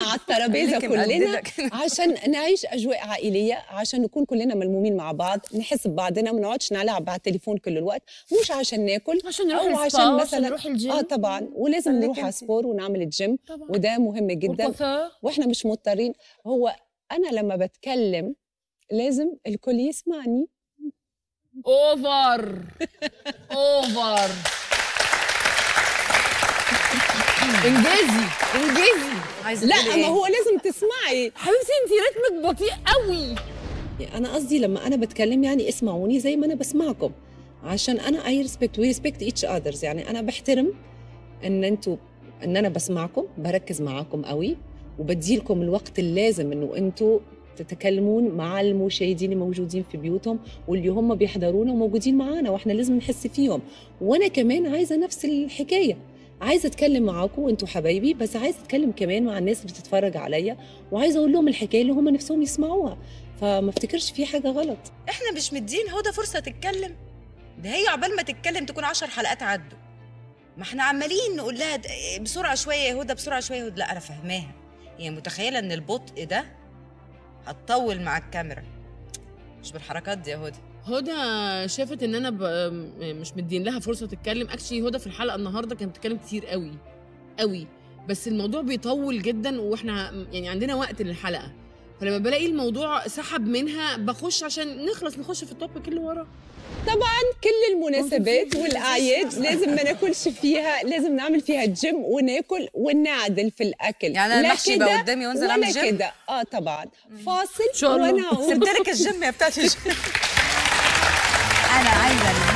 على الترابيزه خليكي كلنا مقددة عشان نعيش اجواء عائليه عشان نكون كلنا ملمومين مع بعض نحس ببعضنا ما نقعدش نلعب على التليفون كل الوقت مش عشان ناكل عشان نروح أو السبا عشان عشان مثلا نروح الجيم اه طبعا ولازم خليكي نروح على انتي. سبور ونعمل الجيم طبعا وده مهم جدا والكوافير واحنا مش مضطرين هو انا لما بتكلم لازم الكل يسمعني اوفر اوفر انجازي انجازي عايزه لا تقولي ما إيه؟ هو لازم تسمعي حبيبتي انت رتمك بطيء قوي انا قصدي لما انا بتكلم يعني اسمعوني زي ما انا بسمعكم عشان انا اي ريسبكت وي ريسبكت ايتش اذرز يعني انا بحترم ان انتوا ان انا بسمعكم بركز معاكم قوي وبديلكم الوقت اللازم انه انتوا تتكلمون مع المشاهدين الموجودين في بيوتهم واللي هم بيحضرونا وموجودين معانا واحنا لازم نحس فيهم وانا كمان عايزه نفس الحكايه عايزه اتكلم معاكم وانتوا حبايبي بس عايزه اتكلم كمان مع الناس اللي بتتفرج عليا وعايزه اقول لهم الحكايه اللي هم نفسهم يسمعوها فما افتكرش في حاجه غلط احنا مش مدين هدى فرصه تتكلم ده هي عقبال ما تتكلم تكون عشر حلقات عدوا ما احنا عمالين نقول لها د- بسرعه شويه يا هدى بسرعه شويه يا هدى لا انا فاهماها هي متخيله ان البطء ده هتطول مع الكاميرا مش بالحركات دي يا هدى هدى شافت ان انا ب... مش مدين لها فرصه تتكلم اكشلي هدى في الحلقه النهارده كانت بتتكلم كتير قوي قوي بس الموضوع بيطول جدا واحنا يعني عندنا وقت للحلقه فلما بلاقي الموضوع سحب منها بخش عشان نخلص نخش في التوبيك اللي وراه كل المناسبات والاعياد لازم ما ناكلش فيها لازم نعمل فيها جيم وناكل ونعدل في الاكل يعني أنا لا المحشي يبقى كده قدامي وأنزل ولا أعمل جيم؟ كده اه طبعا فاصل شاء الله. ونعود سبت لك الجيم يا بتاعتي انا عايزه